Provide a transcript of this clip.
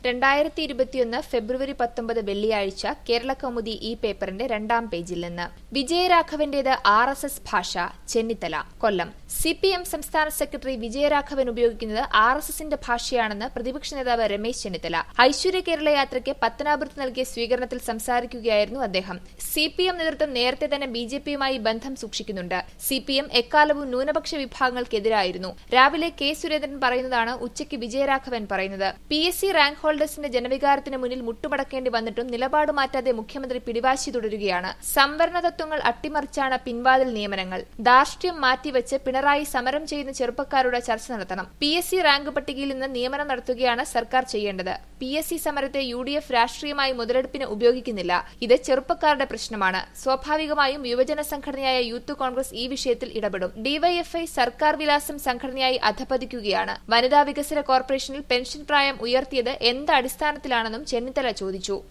രണ്ടായിരത്തി ഇരുപത്തിയൊന്ന് ഫെബ്രുവരി പത്തൊമ്പത് വെള്ളിയാഴ്ച കേരള കൗമുദി ഈ പേപ്പറിന്റെ രണ്ടാം പേജിൽ നിന്ന് വിജയരാഘവന്റേത് ആർ എസ് എസ് ഭാഷ Chennithala Kollam C P M സംസ്ഥാന സെക്രട്ടറി വിജയരാഘവൻ ഉപയോഗിക്കുന്നത് ആർ എസ് എസിന്റെ ഭാഷയാണെന്ന് പ്രതിപക്ഷ നേതാവ് രമേശ് ചെന്നിത്തല ഐശ്വര്യ കേരള യാത്രയ്ക്ക് പത്തനാപുരത്ത് നൽകിയ സ്വീകരണത്തിൽ സംസാരിക്കുകയായിരുന്നു അദ്ദേഹം സി പി എം നേതൃത്വം നേരത്തെ തന്നെ ബി ജെ പിയുമായി ബന്ധം സൂക്ഷിക്കുന്നുണ്ട് സി പി എം എക്കാലവും ന്യൂനപക്ഷ വിഭാഗങ്ങൾക്കെതിരായിരുന്നു രാവിലെ കെ സുരേന്ദ്രൻ പറയുന്നതാണ് ഉച്ചയ്ക്ക് വിജയരാഘവൻ പറയുന്നത് പി എസ് സി റാങ്ക് ഹോൾഡേഴ്സിന്റെ ജനവികാരത്തിന് മുന്നിൽ മുട്ടുമടക്കേണ്ടി വന്നിട്ടും നിലപാട് മാറ്റാതെ മുഖ്യമന്ത്രി പിടിവാശി തുടരുകയാണ് സംവരണ തത്വങ്ങൾ അട്ടിമറിച്ചാണ് പിൻവാതിൽ നിയമനങ്ങൾ ധാർഷ്ട്യം മാറ്റിവെച്ച് പിണറായി സമരം ചെയ്യുന്ന ചെറുപ്പക്കാരുടെ ചർച്ച നടത്തണം പി എസ് സി റാങ്ക് പട്ടികയിൽ നിന്ന് നിയമനം നടത്തുകയാണ് സർക്കാർ ചെയ്യേണ്ടത് പി എസ് സി സമരത്തെ യു ഡി എഫ് രാഷ്ട്രീയമായി മുതലെടുപ്പിന് ഉപയോഗിക്കുന്നില്ല ഇത് ചെറുപ്പക്കാരുടെ പ്രശ്നമാണ് സ്വാഭാവികമായും യുവജന സംഘടനയായ യൂത്ത് കോൺഗ്രസ് ഈ വിഷയത്തിൽ ഇടപെടും ഡിവൈഎഫ്ഐ സർക്കാർ വിലാസം സംഘടനയായി അധപതിക്കുകയാണ് വനിതാ വികസന കോർപ്പറേഷനിൽ പെൻഷൻ പ്രായം ഉയർത്തിയത് എന്ത് അടിസ്ഥാനത്തിലാണെന്നും ചെന്നിത്തല ചോദിച്ചു